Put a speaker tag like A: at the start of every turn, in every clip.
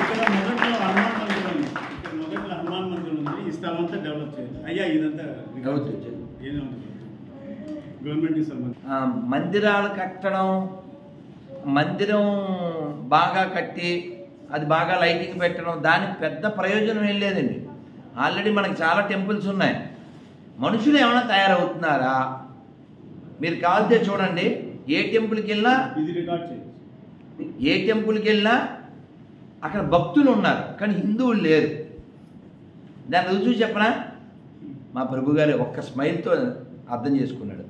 A: ఇక్కడ మొదట్లో హనుమాన్ మందిరం ఉంది. ఇక్కడ మొదట్లో హనుమాన్ మందిరం ఉంది ఈ స్థలం అంతా డెవలప్ చేయాలి అయ్యా ఇదంతా
B: డెవలప్ చేయాలి.
A: ఏదో ఉంది గవర్నమెంట్కి సంబంధించి
B: ఆ, మందిరాలు కట్టడం మందిరం బాగా కట్టి అది బాగా లైటింగ్ పెట్టడం దానికి పెద్ద ప్రయోజనం ఏం లేదండి ఆల్రెడీ మనకి చాలా టెంపుల్స్ ఉన్నాయి మనుషులు ఏమైనా తయారవుతున్నారా మీరు కావాలితే చూడండి ఏ టెంపుల్కి వెళ్ళినా
A: ఇది రికార్డ్ చేయాలి
B: ఏ టెంపుల్కి వెళ్ళినా అక్కడ భక్తులు ఉన్నారు కానీ హిందువులు లేరు దాని రుజువు చెప్పనా మా ప్రభు గారు ఒక్క స్మైల్తో అర్థం చేసుకున్నాడు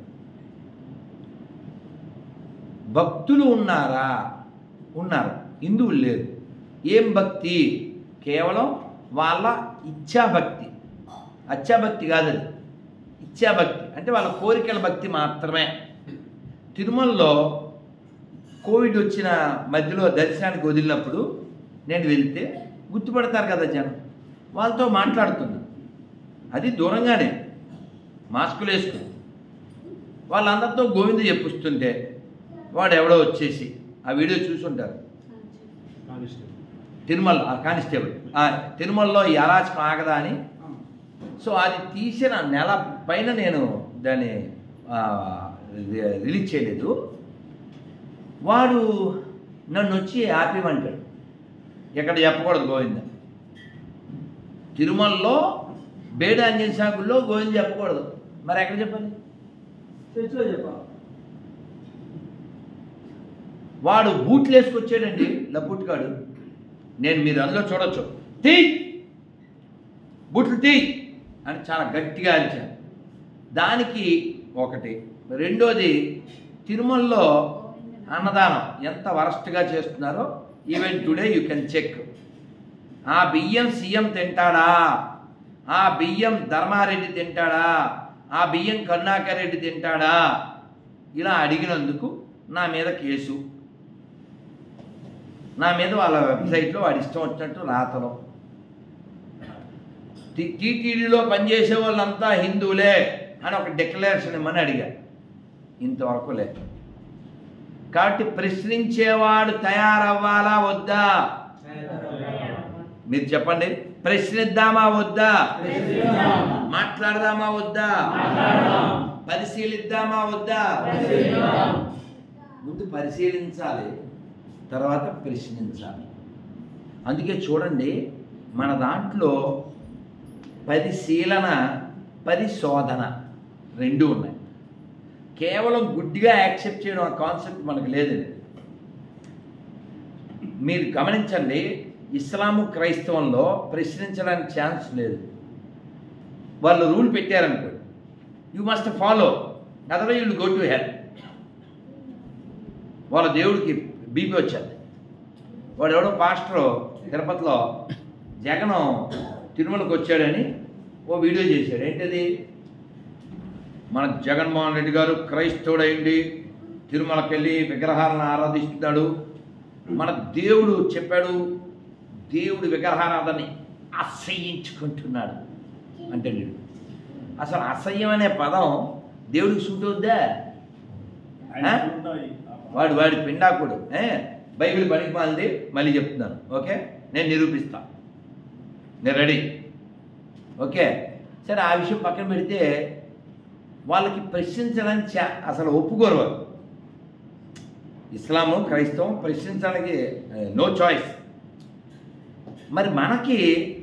B: భక్తులు ఉన్నారా ఉన్నారు హిందువులు లేరు ఏం భక్తి కేవలం వాళ్ళ ఇచ్ఛాభక్తి అచ్చాభక్తి కాదు అది ఇచ్ఛాభక్తి అంటే వాళ్ళ కోరికల భక్తి మాత్రమే తిరుమలలో కోవిడ్ వచ్చిన మధ్యలో దర్శనానికి వదిలినప్పుడు నేను వెళ్తే గుర్తుపడతారు కదా జనం వాళ్ళతో మాట్లాడుతున్నా అది దూరంగానే మాస్కులు వేసుకుని వాళ్ళందరితో గోవింద చెప్పిస్తుంటే వాడు ఎవడో వచ్చేసి ఆ వీడియో చూసుంటారు
A: కానిస్టేబుల్
B: తిరుమల ఆ కానిస్టేబుల్ ఆ తిరుమలలో ఈ అరాచకం ఆగదా అని సో అది తీసిన నెల పైన నేను దాన్ని ఆ, రి- రిలీజ్ చేయలేదు వాడు నన్ను వచ్చి ఆపేమంటాడు ఎక్కడ చెప్పకూడదు గోవింద తిరుమలలో బేడ అంజన సాగుల్లో గోవింద చెప్పకూడదు మరి ఎక్కడ చెప్పాలి చర్చిలో చెప్పాలి వాడు బూట్లు వేసుకొచ్చాడండి లబ్బుట్టుగాడు నేను మీరు అందులో చూడొచ్చు తీ బూట్లు తీ అని చాలా గట్టిగా అరిచాను దానికి ఒకటి రెండోది తిరుమలలో అన్నదానం ఎంత వరస్ట్గా చేస్తున్నారో even today you can check ఆ బియ్యం సీఎం తింటాడా ఆ బియ్యం ధర్మారెడ్డి తింటాడా ఆ బియ్యం కరుణాకర్ రెడ్డి తింటాడా ఇలా అడిగినందుకు నా మీద కేసు నా మీద వాళ్ళ వెబ్సైట్లో వాడి ఇష్టం వచ్చినట్టు రాతలు టీ- టీటీడీలో పనిచేసే వాళ్ళంతా హిందువులే అని ఒక డిక్లరేషన్ ఇమ్మని అడిగారు ఇంతవరకు లేదు కాబట్టి ప్రశ్నించేవాడు తయారవ్వాలా వద్దా మీరు చెప్పండి ప్రశ్నిద్దామా వద్దా మాట్లాడదామా వద్దా పరిశీలిద్దామా వద్దా ముందు పరిశీలించాలి తర్వాత ప్రశ్నించాలి అందుకే చూడండి మన దాంట్లో పరిశీలన పరిశోధన రెండు ఉన్నాయి కేవలం గుడ్డిగా యాక్సెప్ట్ చేయడం ఆ కాన్సెప్ట్ మనకు లేదండి మీరు గమనించండి ఇస్లాము క్రైస్తవంలో ప్రశ్నించడానికి ఛాన్స్ లేదు వాళ్ళు రూల్ పెట్టారనుకో you must follow otherwise you go to help వాళ్ళ దేవుడికి బీపీ వచ్చింది వాడు ఎవడో పాస్టర్ తిరుపతిలో జగన్ తిరుమలకు వచ్చాడని ఓ వీడియో చేశాడు ఏంటది మన జగన్మోహన్ రెడ్డి గారు క్రైస్తవుడైండి తిరుమలకి వెళ్ళి విగ్రహాలను ఆరాధిస్తున్నాడు మన దేవుడు చెప్పాడు దేవుడి విగ్రహారాధనని అసహ్యించుకుంటున్నాడు అంటే వీడు అసలు అసహ్యం అనే పదం దేవుడికి సూట్ అవుద్దా
A: ఆయన
B: ఆ?
A: ఉంటాయి.
B: వాడు వాడి పిండాకుడు ఏ బైబిల్ పనికి మాలింది మళ్ళీ చెప్తున్నాను ఓకే నేను నిరూపిస్తా నేను రెడీ ఓకే సరే ఆ విషయం పక్కన పెడితే వాళ్ళకి ప్రశ్నించడానికి చా- అసలు ఒప్పుకోరు వాళ్ళు ఇస్లాము క్రైస్తవం ప్రశ్నించడానికి నో చాయిస్ మరి మనకి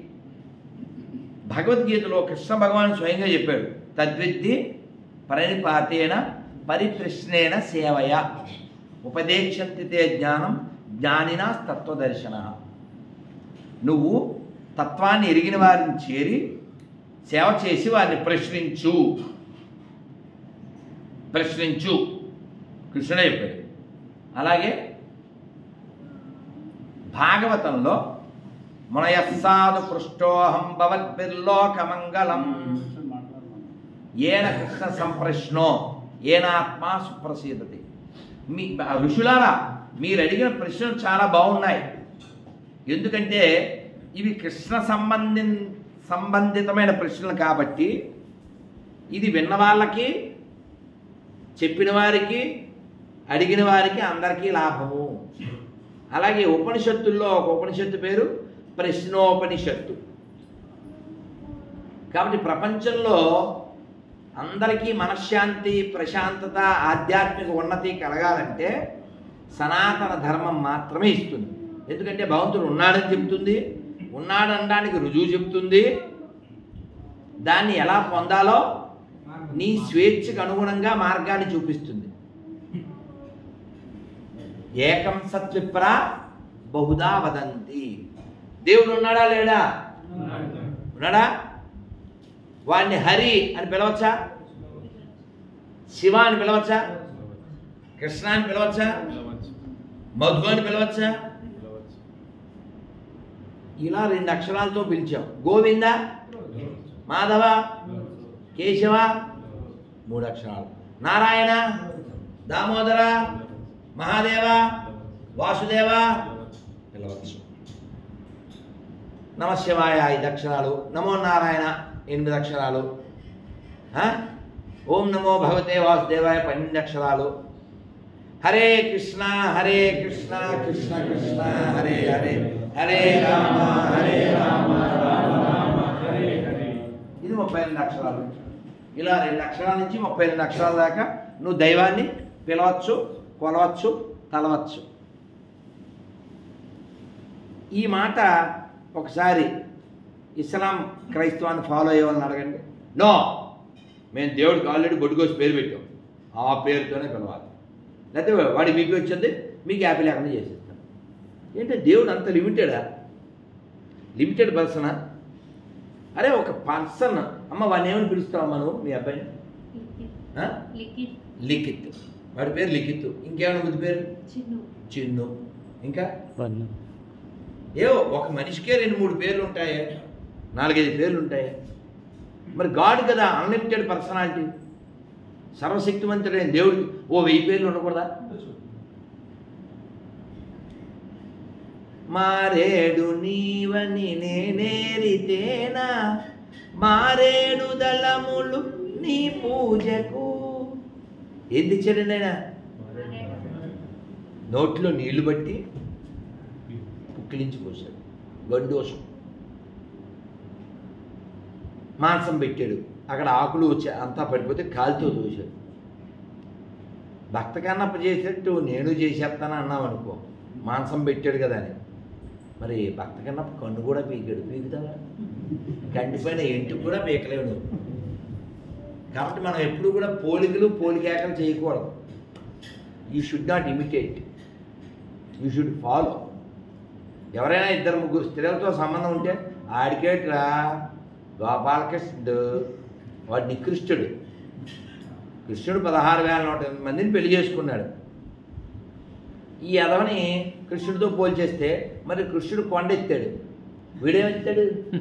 B: భగవద్గీతలో కృష్ణ భగవాన్ స్వయంగా చెప్పాడు తద్విద్ది పరిపాతేన పరిప్రశ్నేన సేవయ ఉపదేశంతి తే జ్ఞానం జ్ఞానినా తత్వదర్శన నువ్వు తత్వాన్ని ఎరిగిన వారిని చేరి సేవ చేసి వారిని ప్రశ్నించు ప్రశ్నించు కృష్ణుడే చెప్పాడు అలాగే భాగవతంలో మునయస్సాదు పృష్టోహం భవద్భిర్లోకమంగళం
A: మాట్లాడమన్నా.
B: ఏన కృష్ణ సంప్రశ్నో ఏనాత్మా సుప్రసీదతి మీ ఆ ఋషులారా మీరు అడిగిన ప్రశ్నలు చాలా బాగున్నాయి ఎందుకంటే ఇవి కృష్ణ సంబంధి సంబంధితమైన ప్రశ్నలు కాబట్టి ఇది విన్న వాళ్ళకి చెప్పిన వారికి అడిగిన వారికి అందరికీ లాభము అలాగే ఉపనిషత్తుల్లో ఒక ఉపనిషత్తు పేరు ప్రశ్నోపనిషత్తు కాబట్టి ప్రపంచంలో అందరికీ మనశ్శాంతి ప్రశాంతత ఆధ్యాత్మిక ఉన్నతి కలగాలంటే సనాతన ధర్మం మాత్రమే ఇస్తుంది ఎందుకంటే భగవంతుడు ఉన్నాడని చెబుతుంది ఉన్నాడనడానికి రుజువు చెబుతుంది దాన్ని ఎలా పొందాలో నీ స్వేచ్ఛకు అనుగుణంగా మార్గాన్ని చూపిస్తుంది ఏకం సత్విప్ర బహుదా వదంతి దేవుడు ఉన్నాడా లేడా ఉన్నాడా వాడిని హరి అని పిలవచ్చా శివ అని పిలవచ్చా కృష్ణ అని పిలవచ్చా మధు అని పిలవచ్చా ఇలా రెండు అక్షరాలతో పిలిచాం గోవింద మాధవ కేశవ మూడు అక్షరాలు నారాయణ దామోదర మహాదేవ వాసుదేవ పిలవచ్చు నమ శివాయ ఐదు అక్షరాలు నమో నారాయణ ఎనిమిది అక్షరాలు ఆ? ఓం నమో భగవతే వాసుదేవాయ పన్నెండు అక్షరాలు హరే కృష్ణ హరే కృష్ణ కృష్ణ కృష్ణ హరే హరే హరే రామ హరే రామ రామ రామ హరే హరే ఇది ముప్పై రెండు అక్షరాలు ఇలా రెండు అక్షరాల నుంచి ముప్పై రెండు అక్షరాల దాకా నువ్వు దైవాన్ని పిలవచ్చు కొలవచ్చు తలవచ్చు ఈ మాట ఒకసారి ఇస్లాం క్రైస్తవాన్ని ఫాలో అయ్యే వాళ్ళని అడగండి నో మేము దేవుడికి ఆల్రెడీ బొడ్డుకోసి పేరు పెట్టాం ఆ పేరుతోనే పిలవాలి లేకపోతే వాడి మీకు వచ్చింది మీకు హ్యాపీ లేకుండా చేసేస్తాం ఏంటంటే దేవుడు అంత లిమిటెడా లిమిటెడ్ పర్సనా అరే ఒక పర్సన్ అమ్మ వాడిని ఏమని పిలుస్తావు మనం మీ అబ్బాయిని ఆ?
C: లిఖిత్
B: లిఖిత్ వాడి పేరు లిఖిత్ ఇంకేమైనా బుద్ధి పేరు
C: చిన్ను
B: చిన్ను ఇంకా ఏ ఒక మనిషికే రెండు మూడు పేర్లు ఉంటాయి నాలుగైదు పేర్లు ఉంటాయి మరి గాడ్ కదా అన్లిమిటెడ్ పర్సనాలిటీ సర్వశక్తివంతుడైన దేవుడికి ఓ వెయ్యి పేర్లు ఉండకూడదా మారేడు నీవని నేనేరితేనా మారేడు దళములు నీ పూజకు ఏం తెచ్చాడండి ఆయన నోట్లో నీళ్లు బట్టి పుక్కిలించి పోశాడు గండోషం మాంసం పెట్టాడు అక్కడ ఆకులు వచ్చి అంతా పడిపోతే కాలుతో దోశాడు భక్త కన్నప్ప చేసేట్టు నేను చేసేస్తాను అన్నావు అనుకో మాంసం పెట్టాడు కదా అని మరి భక్త కన్నప్ప కన్ను కూడా పీకాడు పీకుతావా కంటి పైన ఎంటుకు కూడా పీకలేవు నువ్వు కాబట్టి మనం ఎప్పుడు కూడా పోలికలు పోలికేకలు చేయకూడదు you should not imitate you should follow ఎవరైనా ఇద్దరు ముగ్గురు స్త్రీలతో సంబంధం ఉంటే ఆడికేట్రా గోపాలకృష్ణుడు వాడు నికృష్టుడు కృష్ణుడు పదహారు వేల నూట ఎనిమిది మందిని పెళ్లి చేసుకున్నాడు ఈ యదవని కృష్ణుడితో పోల్చేస్తే మరి కృష్ణుడు కొండ ఎత్తాడు వీడేమెత్తాడు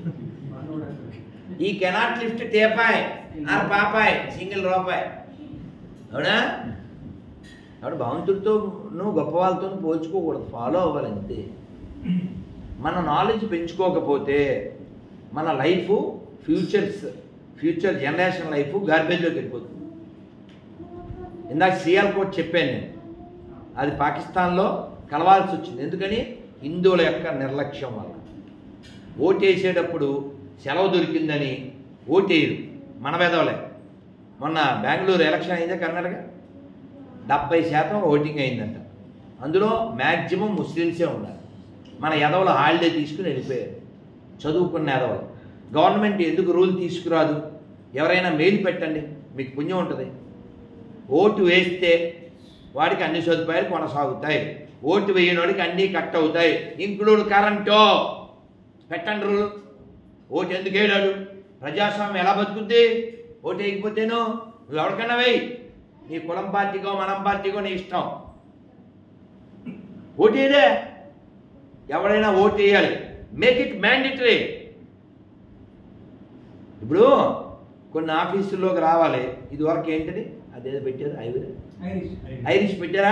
B: ఈ కెనాట్ లిఫ్ట్ టేపాయ్ ఆర్ పాపాయ్ సింగిల్ రూపాయ్ అవునా కాబట్టి భగవంతుడితో నువ్వు గొప్ప వాళ్ళతో పోల్చుకోకూడదు ఫాలో అవ్వాలి అంతే మన నాలెడ్జ్ పెంచుకోకపోతే మన life futures future generation life గార్బేజ్లోకి వెళ్ళిపోతుంది ఇందాక సిఆర్ కోట్ చెప్పాను నేను అది పాకిస్తాన్లో కలవాల్సి వచ్చింది ఎందుకని హిందువుల యొక్క నిర్లక్ష్యం వల్ల ఓటేసేటప్పుడు సెలవు దొరికిందని ఓటేయరు మన వెదవలే మొన్న బెంగళూరు ఎలక్షన్ అయిందా కర్ణాటక డెబ్బై శాతం ఓటింగ్ అయిందంట అందులో మ్యాక్సిమం ముస్లిమ్సే ఉన్నారు మన ఎదవలు హాలిడే తీసుకుని వెళ్ళిపోయారు చదువుకున్న ఎదవలు గవర్నమెంట్ ఎందుకు రూల్ తీసుకురాదు ఎవరైనా మెయిల్ పెట్టండి మీకు పుణ్యం ఉంటుంది ఓటు వేస్తే వాడికి అన్ని సదుపాయాలు కొనసాగుతాయి ఓటు వేయని వాడికి అన్నీ కట్ అవుతాయి ఇంక్లూడ్ కరెంటో పెట్టండి రూల్ ఓటు ఎందుకు వేయడాడు ప్రజాస్వామ్యం ఎలా బతుకుద్ది ఓటు వేయకపోతేను నువ్వు ఎవరికైనా వేయి నీ కులం పార్టీకో మనం పార్టీకో నీ ఇష్టం ఓటు వేయడే ఎవరైనా ఓటు వేయాలి మేక్ ఇట్ మ్యాండేటరీ ఇప్పుడు కొన్ని ఆఫీసుల్లోకి రావాలి ఇది వరకు ఏంటిది అదేదో పెట్టారు ఐవరీ ఐరిష్ పెట్టారా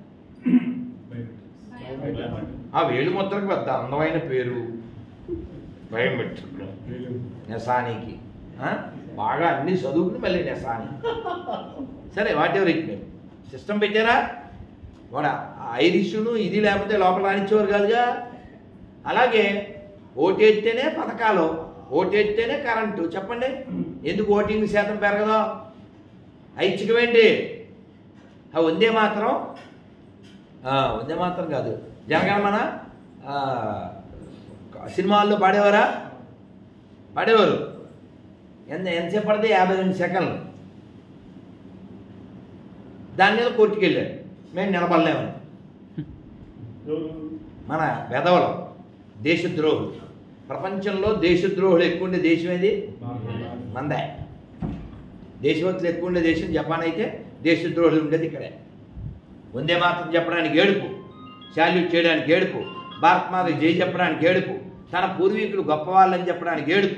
B: ఆ వేలు ముద్రకు పెద్ద అందమైన పేరు బయోమెట్రిక్ నెసానికి ఆ? బాగా అన్ని చదువుకుని మళ్ళీ నెసాని సరే వాట్ ఎవర్ ఇట్ మేము సిస్టమ్ పెట్టారా వాడు ఆ ఐరిషును ఇది లేకపోతే లోపల రాణించేవారు కాదుగా అలాగే ఓటేస్తేనే పథకాలు ఓటేస్తేనే కరెంటు చెప్పండి ఎందుకు ఓటింగ్ శాతం పెరగదు ఐచ్ఛికమేంటి ఆ వందే మాత్రం ఆ, వందే మాత్రం కాదు జనగణమన ఆ, సినిమాల్లో పాడేవారా పాడేవారు ఎంత ఎంతసేపు పడితే యాభై రెండు సెకండ్లు దాని మీద కోర్టుకు వెళ్ళారు మేము నిలబడలేమని
A: ఎవరు?
B: మన వెధవలు దేశద్రోహులు ప్రపంచంలో దేశద్రోహులు ఎక్కువ ఉండే దేశం ఏది మందే దేశభక్తులు ఎక్కువ ఉండే దేశం జపాన్ అయితే దేశద్రోహులు ఉండేది ఇక్కడే వందే మాత్రం చెప్పడానికి ఏడుపు శాల్యూట్ చేయడానికి ఏడుపు భారత్ మాత జై చెప్పడానికి ఏడుపు తన పూర్వీకులు గొప్పవాళ్ళని చెప్పడానికి ఏడుపు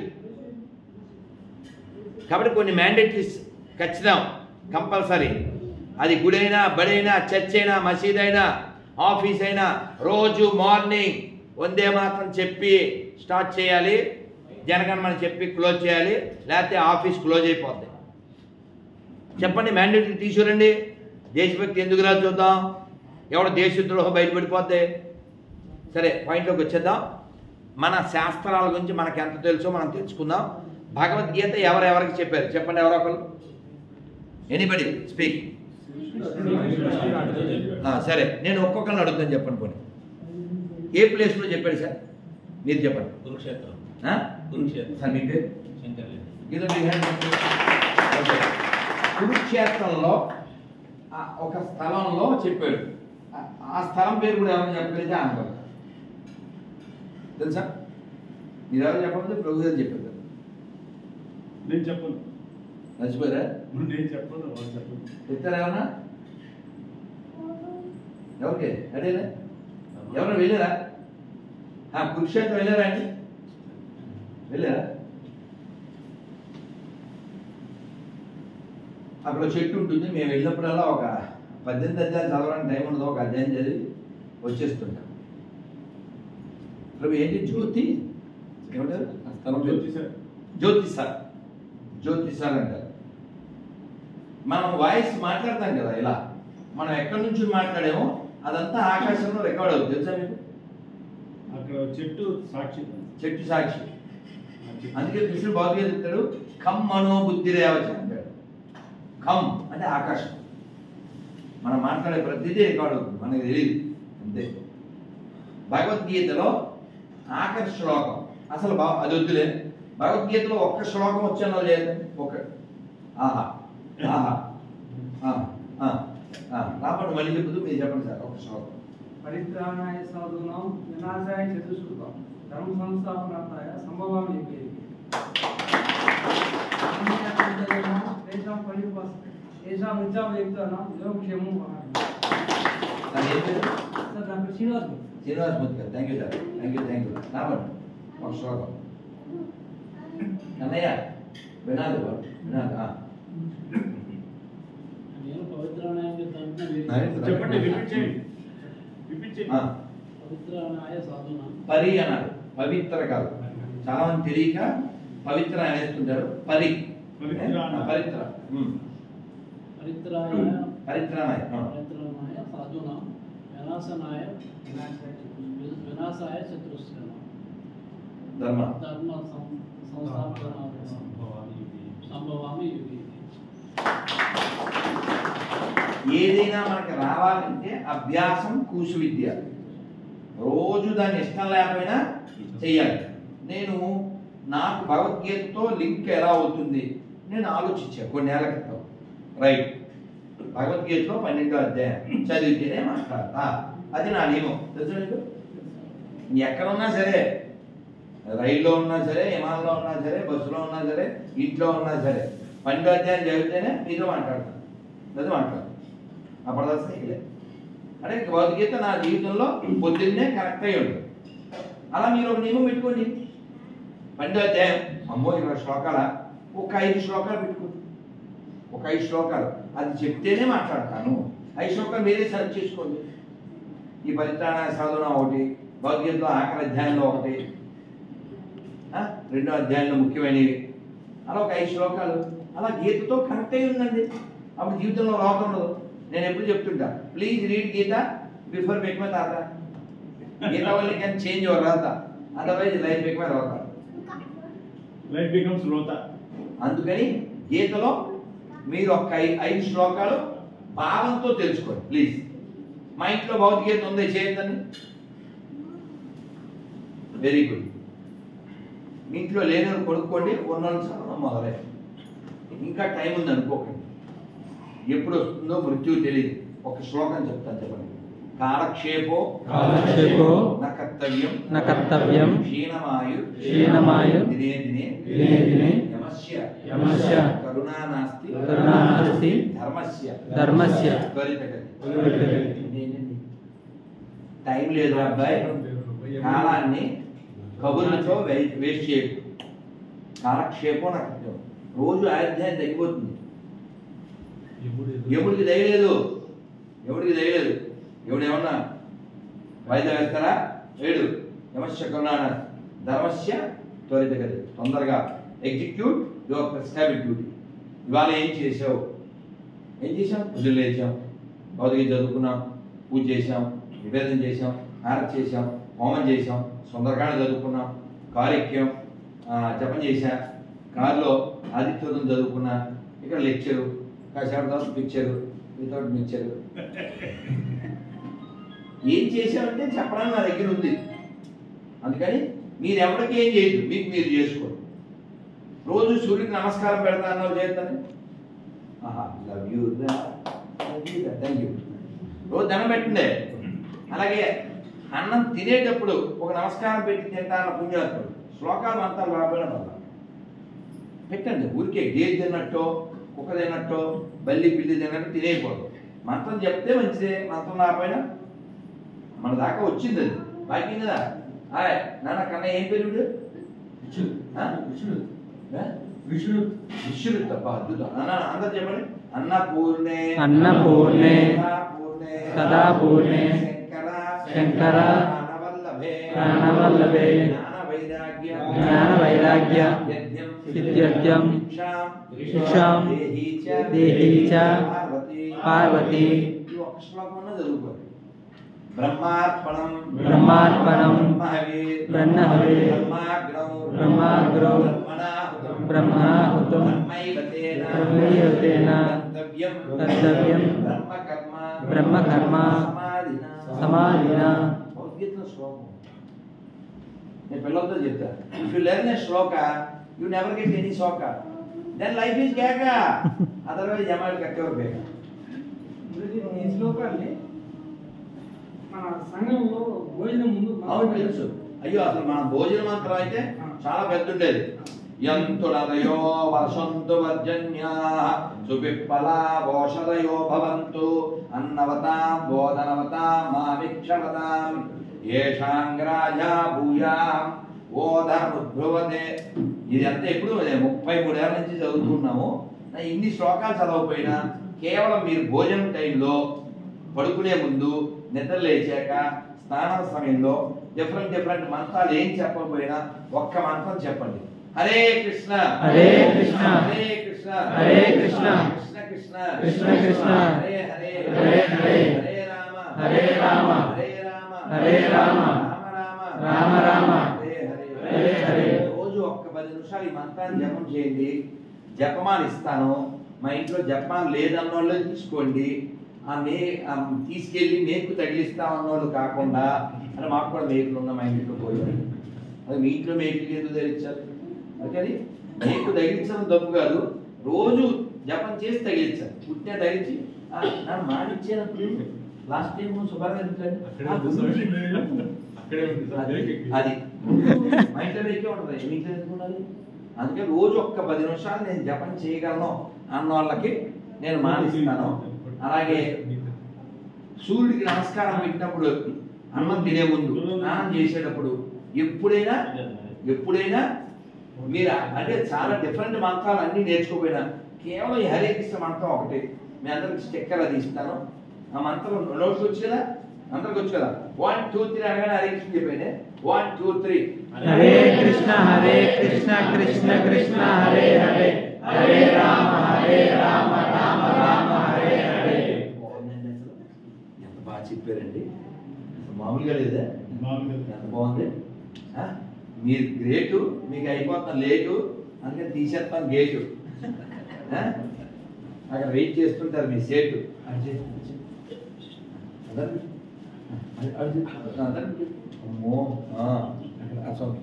B: కాబట్టి కొన్ని మ్యాండేటరీస్ ఖచ్చితం కంపల్సరీ అది గుడైనా బడైనా చర్చ్ అయినా మసీద్ అయినా ఆఫీస్ అయినా రోజు మార్నింగ్ వందే మాత్రం చెప్పి స్టార్ట్ చేయాలి జనగణమన చెప్పి క్లోజ్ చేయాలి లేకపోతే ఆఫీస్ క్లోజ్ అయిపోద్ది చెప్పండి మ్యాండేటరీ తీసుకురండి దేశభక్తి ఎందుకు రాదు చూద్దాం ఎవడ దేశద్రోహం బయటపడిపోద్ది సరే పాయింట్లోకి వచ్చేద్దాం మన శాస్త్రాల గురించి మనకి ఎంత తెలుసో మనం తెలుసుకుందాం భగవద్గీత ఎవరెవరికి చెప్పారు చెప్పండి ఎవరో ఒకరు ఎనీబడి స్పీక్ సరే నేను ఒక్కొక్కరిని అడుగుతాను చెప్పండి పోనీ ఏ ప్లేస్లో చెప్పాడు సార్ మీరు చెప్పండి
C: కురుక్షేత్రం
B: ఆ?
C: కురుక్షేత్రం
B: సార్ మీ పేరు
C: శంకర్లేదు
B: Give the big hand. Okay. కురుక్షేత్రంలో ఆ ఒక స్థలంలో చెప్పాడు ఆ- ఆ స్థలం పేరు కూడా ఎవరైనా చెప్పగలిగితే ఆనందం తెలుసా మీరు ఎవరు చెప్పకపోతే ప్రభు గారు చెప్పారు కదా.
A: నేను చెప్పను
B: మర్చిపోయారా
A: నేను చెప్పను వాళ్ళు చెప్పను
B: చెప్తారా ఏమన్నా ఎవరికి అడేలా ఎవరైనా వెళ్ళారా ఆ, కురుక్షేత్రం వెళ్ళారా అండి వెళ్ళారా అక్కడ ఒక చెట్టు ఉంటుంది మేము వెళ్ళినప్పుడల్లా ఒక పద్దెనిమిది అధ్యాయాలు చదవడానికి టైం ఉండదు ఒక అధ్యాయం చదివి వచ్చేస్తుంటాం ప్రభు ఏంటి జ్యోతి ఏమంటారు ఆ స్థలం పేరు?
A: Jyothi sir
B: Jyothi sir Jyothi sir అంటారు మనం వాయిస్ మాట్లాడతాం కదా ఇలా మనం ఎక్కడి నుంచి మాట్లాడామో అదంతా ఆకాశంలో రికార్డ్ అవుతుంది తెలుసా మీకు
A: అక్కడ చెట్టు సాక్షి
B: చెట్టు సాక్షి
A: ఆ చెట్టు.
B: అందుకే కృష్ణుడు భగవద్గీత చెప్తాడు ఖమ్ మనో బుద్ధి రేవచ అంటాడు ఖమ్ అంటే ఆకాశం మనం మాట్లాడే ప్రతిదీ రికార్డ్ అవుతుంది మనకి తెలియదు అంతే భగవద్గీతలో ఆఖరి శ్లోకం అసలు బా అది వద్దులే భగవద్గీతలో ఒక్క శ్లోకం వచ్చానో లేదు ఒక ఆహా ఆహా ఆ, ఆ, ఆ. రాబట్టి మళ్ళీ చెప్పుదు మీరు చెప్పండి సార్ ఒక శ్లోకం
D: పరిత్రాణాయ సాధూనాం వినాశాయ చతుష్కృతం ధర్మ సంస్థాపనార్థాయ సంభవామి యుగే యుగే. అన్యతంత్రేణ తేషాం పరిపాస తేషాం విద్యావయుక్తానాం యోగక్షేమం భవతి.
B: సార్ ఏం పేరు?
D: Sir doctor Srinivas
B: Srinivas Murthy garu thank you sir thank you thank you రావండి ఒక శ్లోకం అన్నయ్య వినాలి బాబు వినాలి ఆ.
E: నేను పవిత్రానాయ
B: అరే,
A: చెప్పండి రిపీట్ చేయండి రిపీట్
B: ఆ,
A: చేయండి
E: పవిత్రానాయ సాధునా
B: పరి అన్నాడు పవిత్ర కాదు చాలా మంది తెలియక పవిత్ర అనేస్తుంటారు పరి
A: పవిత్ర
B: ఆ, పవిత్ర ఉమ్.
E: పరిత్రాయ
B: పరిత్రాణాయ ఆ.
E: పరిత్రానాయ సాధునా వినాశనాయ వినాశాయ చతురుస్కరణ
B: ధర్మ
E: ధర్మ సం- సంస్థాపనార్థం సంభవామి యుగే
B: ఏదైనా మనకి రావాలంటే అభ్యాసం కూసు విద్య రోజు దాన్ని ఇష్టం లేకపోయినా చెయ్యాలి నేను నాకు భగవద్గీతతో లింక్ ఎలా అవుతుంది నేను ఆలోచించాను కొన్ని ఏళ్ల క్రితం రైట్ భగవద్గీతలో పన్నెండో అధ్యాయం చదివితేనే మాట్లాడతా అది నా నియమం తెలుసా మీకు ఎక్కడ ఉన్నా సరే రైల్లో ఉన్నా సరే విమానంలో ఉన్నా సరే బస్సులో ఉన్నా సరే ఇంట్లో ఉన్నా సరే పన్నెండో అధ్యాయం చదివితేనే మీతో మాట్లాడతాను అది మాట్లాడతాను అప్పటిదా సైకిలే అంటే భగవద్గీత నా జీవితంలో పొద్దున్నే కరెక్ట్ అయ్యి ఉంటుంది అలా మీరు ఒక నియమం పెట్టుకోండి పన్నెండో అధ్యాయం అమ్మో ఇరవై శ్లోకాల ఒక ఐదు శ్లోకాలు పెట్టుకోండి ఒక ఐదు శ్లోకాలు అది చెప్తేనే మాట్లాడతాను ఐదు శ్లోకాలు మీరే సెర్చ్ చేసుకోండి ఈ పరిత్రాణ సాధన ఒకటి భగవద్గీతలో ఆఖరి అధ్యాయంలో ఒకటి ఆ, రెండో అధ్యాయంలో ముఖ్యమైనవి అలా ఒక ఐదు శ్లోకాలు అలా గీతతో కనెక్ట్ అయి ఉందండి అప్పుడు జీవితంలో లోపం ఉండదు నేను ఎప్పుడు చెప్తుంటా please read Gita before make my తాత గీత వల్ల కెన్ చేంజ్ యువర్ రాత అదర్వైజ్ లైఫ్ బికమ్ రోత
A: లైఫ్ బికమ్స్ లోత
B: అందుకని గీతలో మీరు ఒక ఐ- ఐదు శ్లోకాలు భావంతో తెలుసుకోండి ప్లీజ్ మా ఇంట్లో భౌతికగీత ఉంది చేయొద్దని వెరీ గుడ్ మీ ఇంట్లో లేని కొనుక్కోండి ఉన్నోళ్ళు చదవడం మొదలై ఇంకా టైం ఉంది అనుకోకండి ఎప్పుడు వస్తుందో మృత్యువు తెలియదు ఒక శ్లోకం చెప్తాను చెప్పండి కాలక్షేపో
C: కాలక్షేపో
B: న కర్తవ్యం
C: న కర్తవ్యం
B: క్షీణమాయు
C: క్షీణమాయు
B: దినే దినే
C: దినే దినే
B: యమస్య
C: యమస్య
B: కరుణా నాస్తి
C: కరుణా నాస్తి
B: ధర్మస్య
C: ధర్మస్య
B: త్వరితగతి
C: త్వరితగతి.
B: ఇదేంటండి? టైం లేదు అబ్బాయి కాలాన్ని కబుర్లతో వే- వేస్ట్ చేయకు కాలక్షేపం నాకు అర్థం. రోజు ఆయుధ్యాయం తగ్గిపోతుంది ఎముడికి దయలేదు ఎవడికి దయలేదు ఎవడు ఏమన్నా వాయిదా వేస్తారా ఏడు యమస్య కరుణాన ధర్మస్య త్వరితగతి తొందరగా ఎగ్జిక్యూట్ యువర్ ప్రిస్క్రైబ్ డ్యూటీ ఇవాళ ఏం చేసావు ఏం చేసాం పొద్దున్న లేచాం భౌతిక చదువుకున్నాం పూజ చేసాం నివేదన చేసాం హారతి చేసాం హోమం చేసాం సుందరకాండ చదువుకున్నాం కారు ఎక్కాం ఆ, జపం చేశా కారులో ఆదిత్యోదం చదువుకున్నా ఇక్కడ లెక్చరు కాసేపు తర్వాత పిక్చరు వితౌట్ మిక్చరు ఏం చేశామంటే చెప్పడానికి నా దగ్గర ఉంది అందుకని మీరు ఎవరికి ఏం చేయదు మీకు మీరు చేసుకోండి రోజు సూర్యుడికి నమస్కారం పెడతా అన్నావు చేస్తాను ఆహా లవ్ యూ థ్యాంక్ యూ రోజు దండం పెట్టండి అలాగే అన్నం తినేటప్పుడు ఒక నమస్కారం పెట్టి తింటా అన్న పుణ్యాత్ముడు శ్లోకాలు మంత్రాలు రాబోయిన వల్ల పెట్టండి ఊరికే గేదె తిన్నట్టో కుక్క తిన్నట్టో బల్లి పిల్లి తిన్నట్టు తినేయకూడదు మంత్రం చెప్తే మంచిదే మంత్రం రాకపోయినా మన దాకా వచ్చింది అది బాకీ కదా హాయ్ నాన్న కన్నా ఏం పేరు వీడు? ఆ? ఆ? విష్ణుడు తప్ప అద్భుతం అన్న అందరు చెప్పండి అన్నపూర్ణే
C: అన్నపూర్ణే
B: సదాపూర్ణే
C: సదాపూర్ణే
B: శంకర
C: శంకర
B: ప్రాణవల్లభే
C: ప్రాణవల్లభే
B: జ్ఞాన వైరాగ్య
C: జ్ఞాన వైరాగ్య
B: యజ్ఞం
C: సిద్ధ్యర్థం
B: శిక్షాం
C: శిక్షాం
B: దేహీ చ
C: దేహీ చ
B: పార్వతీ
C: పార్వతీ
B: ఈ ఒక్క శ్లోకం చదువుకోండి బ్రహ్మార్పణం
C: బ్రహ్మార్పణం
B: బ్రహ్మహవి
C: బ్రహ్మహవి
B: బ్రహ్మాగ్రౌ
C: బ్రహ్మాగ్రౌ
B: బ్రహ్మణాహుతం
C: బ్రహ్మణాహుతం
B: బ్రహ్మైవ తేన
C: బ్రహ్మైవ తేన
B: కర్తవ్యం
C: కర్తవ్యం
B: బ్రహ్మకర్మ
C: బ్రహ్మకర్మ
B: సమాధిన
C: సమాధిన
B: భగవద్గీతలో శ్లోకం నేను పిల్లలతో చెప్తా if you learn a shloka you never get any shloka then life is కేక అదర్వైజ్ జమాలు కట్టేవారు బేక
D: ఈ శ్లోకాన్ని మన సంఘంలో భోజనం ముందు
B: అవును తెలుసు అయ్యో అసలు మన భోజన మంత్రం అయితే చాలా పెద్ద ఉండేది యంతుడదయో వర్షంతు వర్జన్యా సుపిప్పలా ఓషధయో భవంతు అన్నవతాం బోధనవతాం మామిక్షవతాం ఏషాంగ్రాజా భూయాం ఓధముద్భువతే ఇది అంతా ఎప్పుడు నేను ముప్పై మూడేళ్ల నుంచి చదువుతున్నాము నా ఇన్ని శ్లోకాలు చదవకపోయినా కేవలం మీరు భోజనం టైంలో పడుకునే ముందు నిద్ర లేచాక స్నానం సమయంలో డిఫరెంట్ డిఫరెంట్ మంత్రాలు ఏం చెప్పకపోయినా ఒక్క మంత్రం చెప్పండి హరే కృష్ణ
C: హరే కృష్ణ.
B: హరే కృష్ణ
C: హరే కృష్ణ.
B: కృష్ణ కృష్ణ
C: కృష్ణ కృష్ణ.
B: హరే హరే
C: హరే హరే.
B: హరే రామ
C: హరే రామ.
B: హరే రామ
C: హరే రామ.
B: రామ
C: రామ రామ.
B: హరే హరే
C: హరే హరే.
B: రోజు ఒక్క పది నిమిషాలు ఈ మంత్రాన్ని జపం చేయండి జపమాలు ఇస్తాను మా ఇంట్లో జపమాలు లేదన్న వాళ్ళు తీసుకోండి ఆ మే ఆ తీసుకెళ్ళి మేకు తగిలిస్తాం అన్నోళ్ళు కాకుండా అంటే మాకు కూడా మేకులు ఉన్న మా ఇంట్లో పోయారు అది మీ ఇంట్లో మేకులు ఎందుకు తగిలించారు అందుకని మేకు తగిలించడం తప్పు కాదు రోజు జపం చేసి తగిలించాలి పుట్టిన తగిలించి "ఆ, నన్ను మాడిచ్చేటప్పుడు లాస్ట్ టైం శుభ్రంగా ఎందుకండి ఆ, గురించి మీరు అది అది మా ఇంట్లో ఎక్కే ఉంటుంది మీ ఇంట్లో ఎందుకు ఉండాలి అందుకే రోజు ఒక్క పది నిమిషాలు నేను జపం చేయగలను అన్న వాళ్ళకి నేను మానిస్తాను అలాగే సూర్యుడికి నమస్కారం పెట్టినప్పుడు అన్నం తినే ముందు స్నానం చేసేటప్పుడు ఎప్పుడైనా ఎప్పుడైనా మీరు అంటే చాలా డిఫరెంట్ మంత్రాలు అన్నీ నేర్చుకోపోయినా కేవలం ఈ హరే కృష్ణ మంత్రం ఒకటి మీ అందరికి స్టిక్కర్ అది ఇస్తాను ఆ మంత్రం నోట్స్ వచ్చు కదా అందరికి వచ్చు కదా వన్ టూ త్రీ అనగానే హరే కృష్ణ చెప్పండి one two three
C: Hare Krishna Hare Krishna Krishna Krishna Hare Hare Hare Rama Hare Rama Rama Rama Hare Hare
B: బాగుందండి అసలు ఎంత బాగా చెప్పారండి అసలు మామూలుగా లేదా
A: బాగుంది
B: ఎంత బాగుంది ఆ? మీరు గ్రేటు మీకు అయిపోతాం లేటు అందుకని తీసేస్తాం గేటు ఆ? అక్కడ వెయిట్ చేస్తుంటారు మీ సేటు అది చేయి, అది చేయి. అదండి. అది- అది చేయి. అదండి. అమ్మో ఆ, అక్కడ ఆ సౌండ్.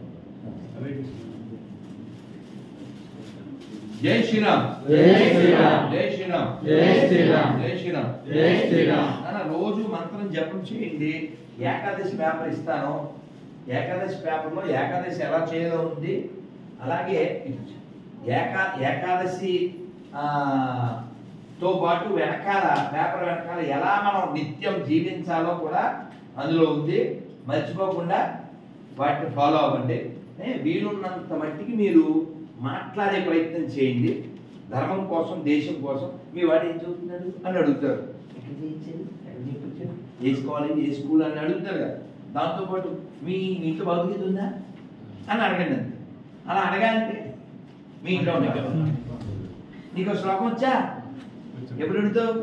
B: జై శ్రీరామ్
C: జై శ్రీరామ్.
B: జై శ్రీరామ్
C: జై శ్రీరామ్.
B: జై శ్రీరామ్
C: జై శ్రీరామ్.
B: నాన్న రోజు మంత్రం జపం చేయండి ఏకాదశి పేపర్ ఇస్తాను ఏకాదశి పేపర్లో ఏకాదశి ఎలా చేయాలో ఉంది అలాగే ఏకా ఏకాదశి ఆ, తో పాటు వెనకాల పేపర్ వెనకాల ఎలా మనం నిత్యం జీవించాలో కూడా అందులో ఉంది మర్చిపోకుండా వాటిని ఫాలో అవ్వండి ఏ, వీలున్నంత మట్టికి మీరు మాట్లాడే ప్రయత్నం చేయండి ధర్మం కోసం దేశం కోసం మీ వాడు ఏం చదువుతున్నాడు అని అడుగుతారు ఎక్కడ చేయించారు ఎక్కడ చేయించారు ఏ కాలేజ్ ఏ స్కూల్ అని అడుగుతారు కదా దాంతోపాటు మీ మీ ఇంట్లో భగవద్గీత ఉందా అని అడగండి అంతే అలా అడగాలంటే మీ ఇంట్లో ఉందా? నీకు ఒక శ్లోకం వచ్చా ఎప్పుడు అడుగుతావు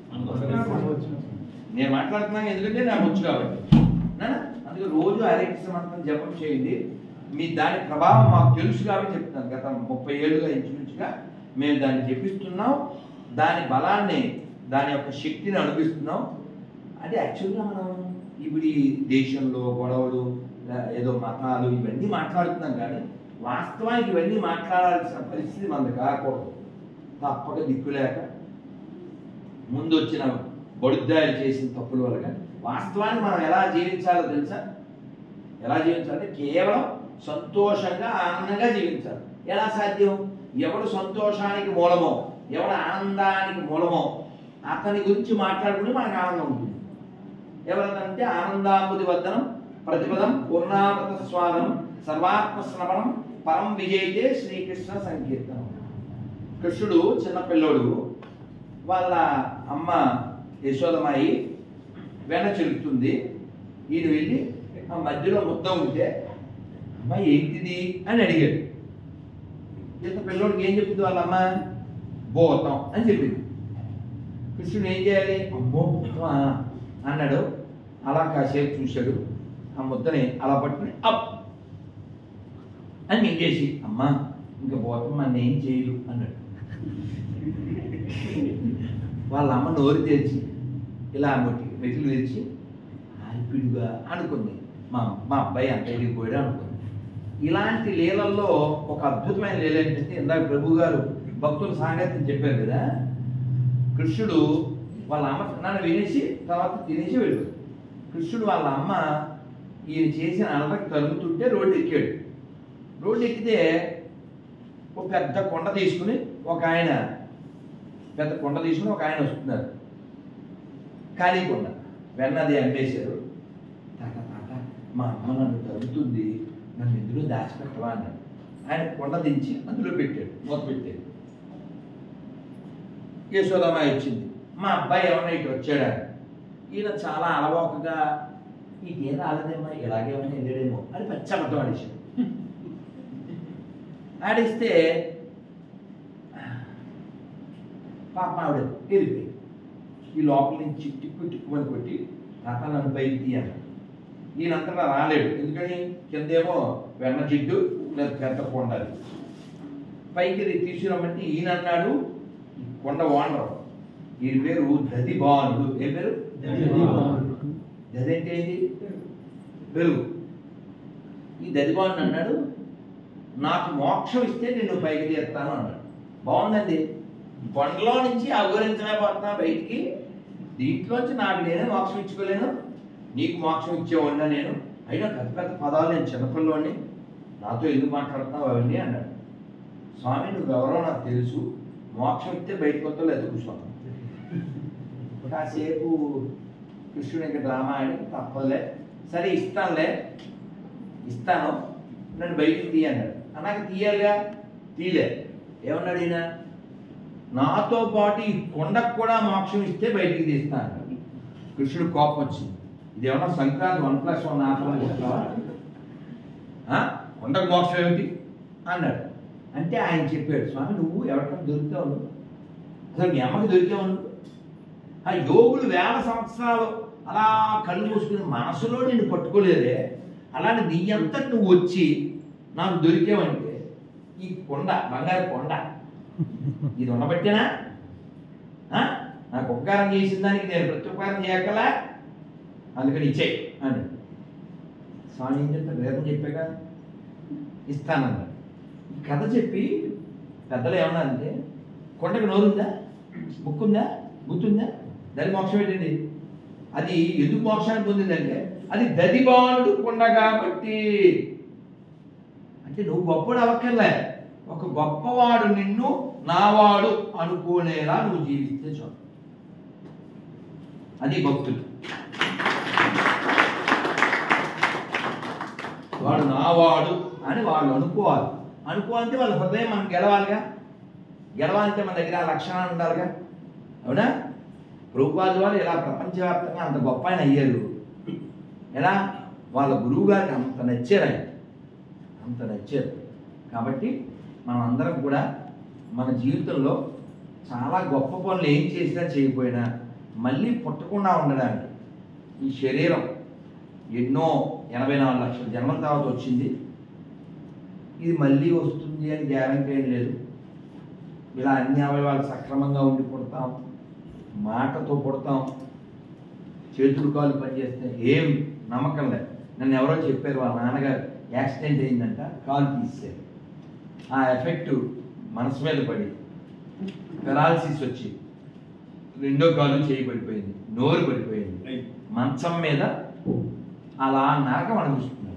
B: నేను మాట్లాడుతున్నాను ఎందుకంటే నాకు వచ్చు కాబట్టి నాన్న, అందుకే రోజు హరే కృష్ణ మంత్రం జపం చేయండి మీ దాని ప్రభావం మాకు తెలుసు కాబట్టి చెప్తున్నాను గత ముప్పై ఏళ్ళుగా ఇంచుమించుగా మేము దాన్ని జపిస్తున్నాం దాని బలాన్ని దాని యొక్క శక్తిని అనిపిస్తున్నాం అంటే యాక్చువల్గా మనం ఇప్పుడు ఈ దేశంలో గొడవలు లే- ఏదో మతాలు ఇవన్నీ మాట్లాడుతున్నాం కానీ వాస్తవానికి ఇవన్నీ మాట్లాడాల్సిన పరిస్థితి మనది కాకూడదు తప్పక దిక్కులేక ముందు వచ్చిన బడుద్దాయిలు చేసిన తప్పుల వల్ల కానీ వాస్తవాన్ని మనం ఎలా జీవించాలో తెలుసా ఎలా జీవించాలంటే కేవలం సంతోషంగా ఆనందంగా జీవించాలి ఎలా సాధ్యం ఎవడు సంతోషానికి మూలమో ఎవడు ఆనందానికి మూలమో అతని గురించి మాట్లాడుకుంటే మనకు ఆనందం ఉంటుంది ఎవరంటే ఆనందాంబుది వద్దనం ప్రతిపదం పూర్ణామృత స్వాదం సర్వాత్మ శ్రవణం పరం విజయితే శ్రీకృష్ణ సంకీర్తనం కృష్ణుడు చిన్న పిల్లోడు వాళ్ళ అమ్మ యశోదమాయి వెన చెలుపుతుంది ఈయన వెళ్ళి ఆ మధ్యలో ముద్ద ఉంటే అమ్మ ఏంటిది అని అడిగాడు ఇంత పిల్లోడికి ఏం చెప్పింది వాళ్ళ అమ్మ భూతం అని చెప్పింది కృష్ణుడు ఏం చేయాలి అమ్మో భూతమా అన్నాడు అలా కాసేపు చూశాడు ఆ ముద్దని అలా పట్టుకుని అప్ అని మింగేసి అమ్మా ఇంకా భూతం మన ఏం చేయదు అన్నాడు వాళ్ళ అమ్మ నోరు తెరిచి ఇలా ముట్టి వెతులు తెరిచి ఆల్పిడుగా అనుకుంది మా మా అబ్బాయి అంత ఎదిగిపోయాడు అనుకుంది ఇలాంటి లీలల్లో ఒక అద్భుతమైన లీల ఏంటంటే ఇందాక ప్రభు గారు భక్తుల సాంగత్యం చెప్పారు కదా కృష్ణుడు వాళ్ళ అమ్మ నన్ను వినేసి తర్వాత తినేసి వెళ్ళాడు కృష్ణుడు వాళ్ళ అమ్మ ఈయన చేసిన అలలకు తరుగుతుంటే రోడ్డు ఎక్కాడు రోడ్డు ఎక్కితే ఒక పెద్ద కొండ తీసుకుని ఒక ఆయన పెద్ద కొండ తీసుకుని ఒక ఆయన వస్తున్నారు ఖాళీ కొండ వెన్నది అమ్మేశారు తాత తాత మా అమ్మ నన్ను తగ్గుతుంది నన్ను ఇందులో దాచిపెట్టవా అన్నాడు ఆయన కొండ దించి అందులో పెట్టాడు మూత పెట్టాడు యశోదమ్మాయి వచ్చింది మా అబ్బాయి ఏమన్నా ఇటు వచ్చాడా ఈయన చాలా అలవోకగా ఇదేం రాలేదేమో ఇలాగేమన్నా వెళ్ళాడేమో అని పచ్చబడ్డం ఆడిశాడు ఆడిస్తే పాప ఆవిడ వెళ్ళిపోయి ఈ లోపల నుంచి టిక్కు టిక్కుమని కొట్టి తాత నన్ను పైకి తీయాలి ఈయనంతటా రాలేడు ఎందుకని కిందేమో వెన్న జిడ్డు లేదా పెద్ద కొండ అది. పైకి ఇది తీసుకురమ్మంటే ఈయన అన్నాడు ఈ కొండ ఓనరు ఈయన పేరు దది బానుడు ఏ పేరు దది అంటే ఏంటి వెలుగు ఈ దదిబాను అన్నాడు నాకు మోక్షం ఇస్తే నేను పైకి తీస్తాను అన్నాడు బాగుందండి కొండలో నుంచి అఘోరించలేకపోతున్నా బయటికి దీంట్లోంచి నాకు నేనే మోక్షం ఇచ్చుకోలేను నీకు మోక్షం ఇచ్చేవాడినా నేను అయినా పెద్ద పెద్ద పదాలు నేను చిన్నపిల్లోని నాతో ఎందుకు మాట్లాడుతున్నావు అవన్నీ అన్నాడు స్వామి నువ్వు ఎవరో నాకు తెలుసు మోక్షం ఇస్తే బయటకు వస్తా లేదా కూర్చోతాం కాసేపు కృష్ణుడు ఇంకా డ్రామా ఆడి తప్పలే సరే ఇస్తానులే ఇస్తాను నన్ను బయటికి తీయ అన్నాడు అన్నాక తీయాలిగా తీయలే ఏమన్నాడు ఈయన నాతో పాటు ఈ కొండకు కూడా మోక్షం ఇస్తే బయటికి తీస్తా అన్నాడు కృష్ణుడు కోపం వచ్చింది ఇది ఏమన్నా Sankranti one plus one offer చెప్తావా ఆ? కొండకు మోక్షం ఏమిటి అన్నాడు అంటే ఆయన చెప్పాడు స్వామి నువ్వు ఎవరికైనా దొరికావు నువ్వు అసలు మీ అమ్మకి దొరికావు నువ్వు ఆ యోగులు వేల సంవత్సరాలు అలా కళ్ళు మూసుకుని మనసులో నిన్ను పట్టుకోలేదే అలాంటి నీ అంతటి నువ్వు వచ్చి నాకు దొరికేవంటే ఈ కొండ బంగారు కొండ ఇది ఉండబట్టేనా ఆ? నాకు ఉపకారం చేసిన దానికి నేను ప్రత్యుపకారం చేయగలా అందుకని ఇచ్చే అని స్వామి ఏం చెప్తాడు వేదం చెప్పాక ఇస్తానన్నాడు ఈ కథ చెప్పి పెద్దలు ఏమన్నా అంటే కొండకు నోరుందా ముక్కుందా గుర్తుందా దాని మోక్షం ఏంటండి అది ఎందుకు మోక్షాన్ని పొందిందంటే అది దదిబానుడు కొండ కాబట్టి అంటే నువ్వు గొప్పడు అవ్వక్కర్లే ఒక గొప్పవాడు నిన్ను నావాడు అనుకోనేలా నువ్వు జీవిస్తే చాలు అది భక్తులు వాడు నావాడు అని వాళ్ళు అనుకోవాలి అనుకోవాలంటే వాళ్ళ హృదయం మనం గెలవాలిగా గెలవాలంటే మన దగ్గర ఆ లక్షణాలు ఉండాలిగా అవునా ప్రభుపాద వారు ఇలా ప్రపంచవ్యాప్తంగా అంత గొప్ప ఆయన అయ్యారు ఎలా వాళ్ళ గురువు గారికి అంత నచ్చారు ఆయన అంత నచ్చారు కాబట్టి మనం అందరం కూడా మన జీవితంలో చాలా గొప్ప పనులు ఏం చేసినా చేయకపోయినా మళ్ళీ పుట్టకుండా ఉండడానికి ఈ శరీరం ఎన్నో ఎనభై నాలుగు లక్షల జన్మల తర్వాత వచ్చింది ఇది మళ్ళీ వస్తుంది అని గ్యారంటీ ఏం లేదు ఇలా అన్ని అవయవాలు సక్రమంగా ఉండి పుడతాం మాటతో పుడతాం చేతులు కాళ్ళు పనిచేస్తే ఏం నమ్మకం లేదు నన్ను ఎవరో చెప్పారు వాళ్ళ నాన్నగారు యాక్సిడెంట్ అయిందంట కాలు తీసేశారు ఆ ఎఫెక్ట్ మనసు మీద పడి పెరాలసిస్ వచ్చి రెండో కాలు చేయి పడిపోయింది నోరు పడిపోయింది
A: రైట్.
B: మంచం మీద అలా నరకం అనిపిస్తున్నారు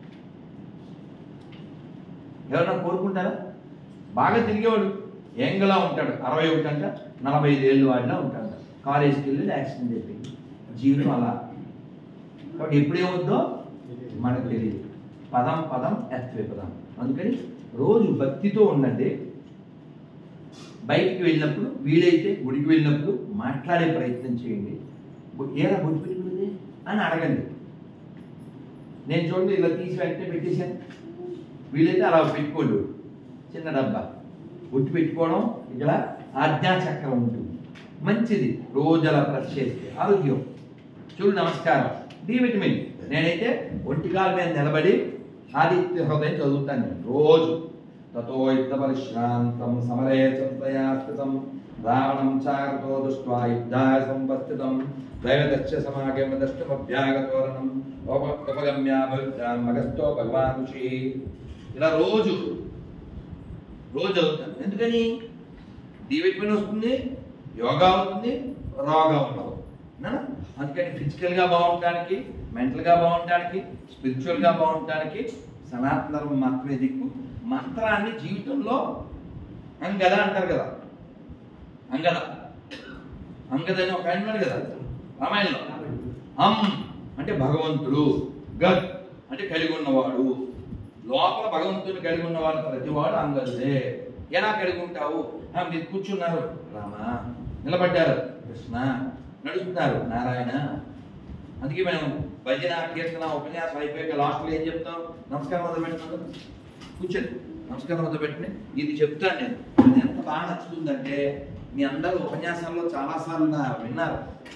B: ఎవరన్నా కోరుకుంటారా బాగా తిరిగేవాడు యంగ్లా ఉంటాడు అరవై ఒకటి అంట నలభై ఐదు ఏళ్ళు వాడిలా ఉంటాడు కాలేజీకి వెళ్ళి యాక్సిడెంట్ అయిపోయింది జీవితం అలా కాబట్టి ఎప్పుడేమవుద్దో మనకు తెలియదు పదం పదం ఎత్వే పదం అందుకని రోజు భక్తితో ఉండండి బయటికి వెళ్ళినప్పుడు వీలైతే గుడికి వెళ్ళినప్పుడు మాట్లాడే ప్రయత్నం చేయండి బొ- ఏరా బొట్టు పెట్టుకుంది అని అడగండి నేను చూడండి ఇలా తీసి వెంటనే పెట్టేశాను వీలైతే అలా పెట్టుకోండి చిన్న డబ్బా బొట్టు పెట్టుకోవడం ఇక్కడ ఆజ్ఞాచక్రం ఉంటుంది మంచిది రోజు అలా బ్రష్ చేస్తే ఆరోగ్యం చూడు నమస్కారం డి విటమిన్ నేనైతే ఒంటికాల మీద నిలబడి ఆదిత్య హృదయం చదువుతాను నేను రోజు తతో యుద్ధ పరిశ్రాంతం సమరే చింతయా స్థితం రావణం చారతో దృష్ట్వా యుద్ధాయ సంవస్థితం దైవదశ్చ సమాగమ దష్టమభ్యాగతోరణం ఉపగమ్యాభవిద్రాం మగస్తో భగవాన్ ఋషి ఇలా రోజు రోజు చదువుతాను ఎందుకని డి విటమిన్ వస్తుంది యోగా అవుతుంది రోగం ఉండదు అవునా? అందుకని ఫిజికల్గా బాగుండడానికి మెంటల్గా బాగుండడానికి స్పిరిచువల్గా బాగుండడానికి సనాతన ధర్మం మాత్రమే దిక్కు మంత్రాన్ని జీవితంలో అంగద అంటారు కదా అంగద అంగద అని ఒక ఆయన ఉన్నాడు కదా రామాయణంలో అం అంటే భగవంతుడు గద్ అంటే కలిగి ఉన్నవాడు లోపల భగవంతుని కలిగి ఉన్నవాడు ప్రతివాడు అంగదుడే ఎలా కలిగి ఉంటావు ఆ, మీరు కూర్చున్నారు రామా నిలబడ్డారు కృష్ణ నడుస్తున్నారు నారాయణ అందుకే మేము భజన కీర్తన ఉపన్యాసం అయిపోయాక లాస్ట్లో ఏం చెప్తాం నమస్కారం మొదలు పెట్టుకున్నాం కూర్చోండి నమస్కారం మొదలు పెట్టిన ఇది చెప్తాను నేను ఇది ఎంత బాగా నచ్చుతుందంటే మీ అందరూ ఉపన్యాసాల్లో చాలాసార్లు నా విన్నారు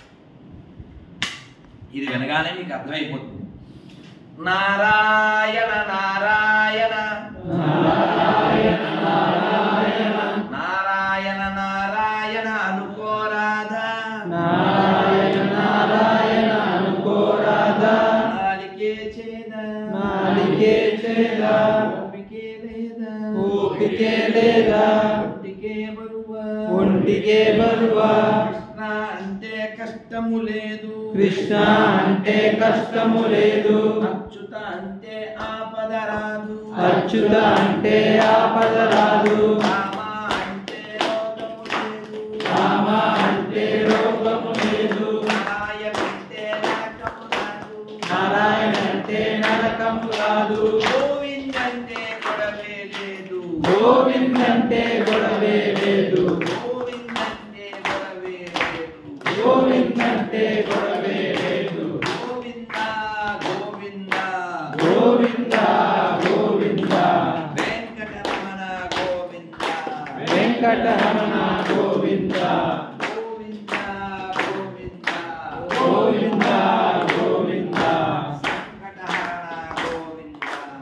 B: ఇది వినగానే మీకు అర్థమైపోతుంది నారాయణ నారాయణ నారాయణ నారాయణ అనుకోరాధా
C: నారాయణ నారాయణ అనుకోరాదా
B: నాలికే చేద
C: నాలికే చేద
B: ఓపికే లేదా
C: ఓపికే లేదా
B: ఒంటికే బరువా
C: ఒంటికే బరువా
B: కృష్ణ అంటే కష్టము లేదు
C: కృష్ణ అంటే కష్టము లేదు
B: అచ్యుత అంటే ఆపద రాదు
C: అచ్యుత అంటే ఆపద రాదు
B: రామ అంటే రోగము లేదు
C: రామ అంటే రోగము లేదు
B: నారాయణ అంటే నరకము రాదు
C: నారాయణ అంటే నరకము రాదు
B: గోవింద్ అంటే గొడవే లేదు
C: గోవింద్ అంటే గొడవే లేదు
B: గోవింద్ అంటే గొడవే లేదు
C: గోవింద్ అంటే గొడవే లేదు
B: గోవింద గోవింద
C: గోవింద గోవింద
B: వెంకటరమణ గోవింద
C: వెంకటరమణ గోవింద
B: గోవింద గోవింద
C: గోవింద గోవింద
B: సంకటహరణ గోవింద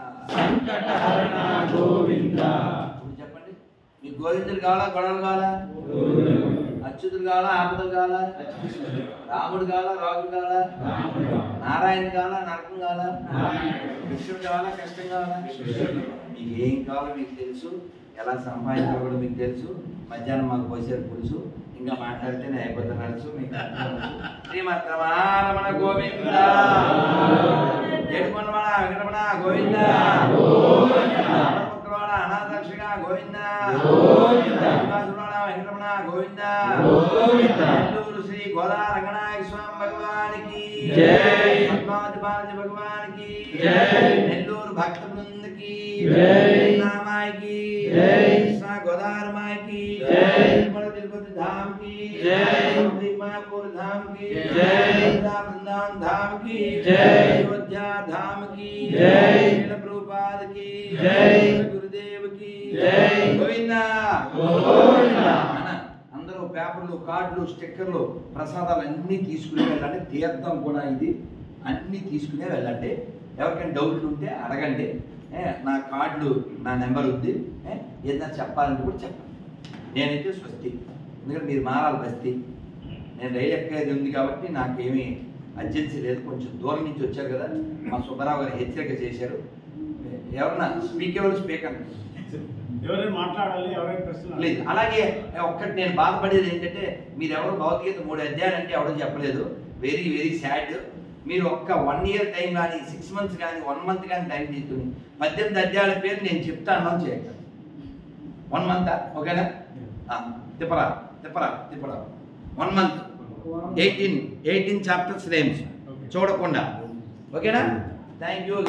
C: సంకటహరణ గోవింద
B: ఇప్పుడు చెప్పండి మీకు గోవిందుడు కావాలా గొడవలు కావాలా అచ్యుతుడు కావాలా ఆపదలు కావాలా రాముడు కావాలా రాజుడు కావాలా నారాయణ కావాలా నరకం కావాలా కృష్ణుడు కావాలా కష్టం కావాలా మీకు ఏం కావాలో మీకు తెలుసు ఎలా సంపాదించాలో కూడా మీకు తెలుసు మధ్యాహ్నం మాకు పోసారు పులుసు ఇంకా మాట్లాడితే నేను అయిపోతే నడుచు మీకు అర్థం అవ్వచ్చు. శ్రీమద్ రమణ గోవింద ఏడుకొండవాడ వెంకటరమణ గోవింద ఆడముక్కలవాడ అనాథరక్షక గోవింద శ్రీనివాసులవాడ వెంకటరమణ గోవింద నెల్లూరు శ్రీ గోదా రంగనాయక స్వామి భగవానికి
C: జై.
B: పద్మావతి బాలాజీ భగవానికి
C: జై.
B: నెల్లూరు భక్త బృందకి
C: జై.
B: నామాయికి
C: జై.
B: కృష్ణ గోదావరమాయికి
C: జై.
B: తిరుమల తిరుపతి ధామ్ కి
C: జై.
B: దీపాపూర్ ధామ్ కి
C: జై.
B: మథురా బృందావన్ ధామ్ కి
C: జై.
B: అయోధ్య ధామ్ కి
C: జై.
B: శ్రీల ప్రభుపాద్ కి
C: జై.
B: గురుదేవ్ కి
C: జై.
B: గోవిందా
C: గోవిందా.
B: అన్న, అందరూ పేపర్లు కార్డులు స్టిక్కర్లు ప్రసాదాలు అన్నీ తీసుకుని వెళ్ళండి తీర్థం కూడా ఇది అన్నీ తీసుకునే వెళ్ళండి ఎవరికైనా డౌట్లు ఉంటే అడగండి ఏ, నా కార్డులు నా నెంబర్ ఉంది ఏ, ఏదైనా చెప్పాలంటే కూడా చెప్పండి నేనైతే స్వస్తి ఎందుకంటే మీరు మారాలి బస్తీ నేను రైలు ఎక్కేది ఉంది కాబట్టి నాకేమీ అర్జెన్సీ లేదు కొంచెం దూరం నుంచి వచ్చారు కదా మా సుబ్బారావు గారు హెచ్చరిక చేశారు ఎవరన్నా స్పీకర్ స్పీకర్
A: ఎవరైనా మాట్లాడాలి ఎవరైనా ప్రశ్నలు
B: లేదు అలాగే ఒక్కటి నేను బాధపడేది ఏంటంటే మీరు ఎవరు భౌతికత మూడు అధ్యాయాలు అంటే ఎవరు చెప్పలేదు వెరీ వెరీ సాడ్ మీరు ఒక్క వన్ ఇయర్ టైం కానీ సిక్స్ మంత్స్ కానీ వన్ మంత్ కానీ టైం తీసుకుని పద్దెనిమిది అధ్యాయాల పేరు నేను చెప్తాను అని చేయండి వన్ మంత్ ఓకేనా ఆ, తిప్పరా తిప్పరా తిప్పరా one month eighteen eighteen chapters names చూడకుండా ఓకేనా థ్యాంక్ యూ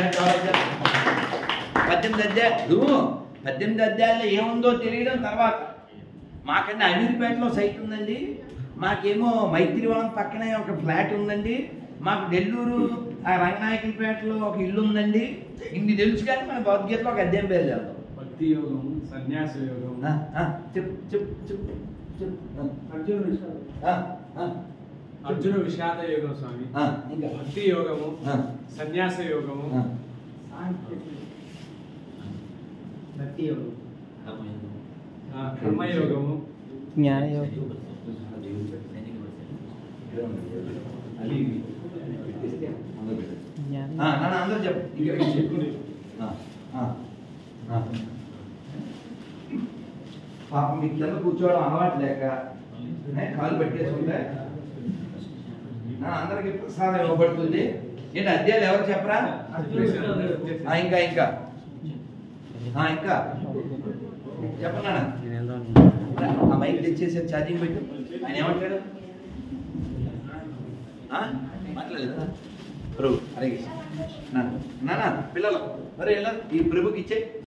B: పద్దెనిమిది అధ్యాయులు పద్దెనిమిది అధ్యాయులు ఏముందో తెలియడం తర్వాత మాకన్నా అమీర్పేటలో సైట్ ఉందండి మాకేమో మైత్రివనం పక్కనే ఒక ఫ్లాట్ ఉందండి మాకు నెల్లూరు ఆ రంగనాయకులపేటలో ఒక ఇల్లు ఉందండి ఇన్ని తెలుసు కానీ మన భగవద్గీతలో ఒక అధ్యాయం పేరు చేద్దాం
F: భక్తి యోగం సన్యాస యోగం
B: ఆ, ఆ, చెప్పు చెప్పు చెప్పు చెప్పు ఆ,
D: అర్జున విషయాలు
B: ఆ, ఆ,
F: అర్జున విషాద యోగం స్వామి
B: ఆ, ఇంకా
F: భక్తి యోగము
B: ఆ,
F: సన్యాస యోగము
B: ఆ.
D: సాంకేతిక
E: భక్తి యోగం
F: ఆ, కర్మయోగము
C: జ్ఞానయోగం
B: అది పెట్టేస్తే అందరూ పెట్టేస్తారు.
C: జ్ఞాన
B: ఆ, నాన్న అందరూ చెప్పు ఇంకా చెప్పు. ఆ, ఆ, ఆ. పాపం మీకు కింద కూర్చోవడం అలవాటు లేక ఏ, కాలు పెట్టేసుకుంటే నా అందరికి ప్రసాదం ఇవ్వబడుతుంది ఏంటి అధ్యాయులు ఎవరు చెప్పరా ఆ, ఇంకా ఇంకా ఆ, ఇంకా చెప్పండి నాన్న ఆ మైక్ తెచ్చేసి ఛార్జింగ్ పెట్టు ఆయన ఏమంటాడు ఆ? మాట్లాడలేదా ప్రభు అరే నాన్న నాన్న పిల్లలు మరి ఎలా ఈ ప్రభుకి ఇచ్చే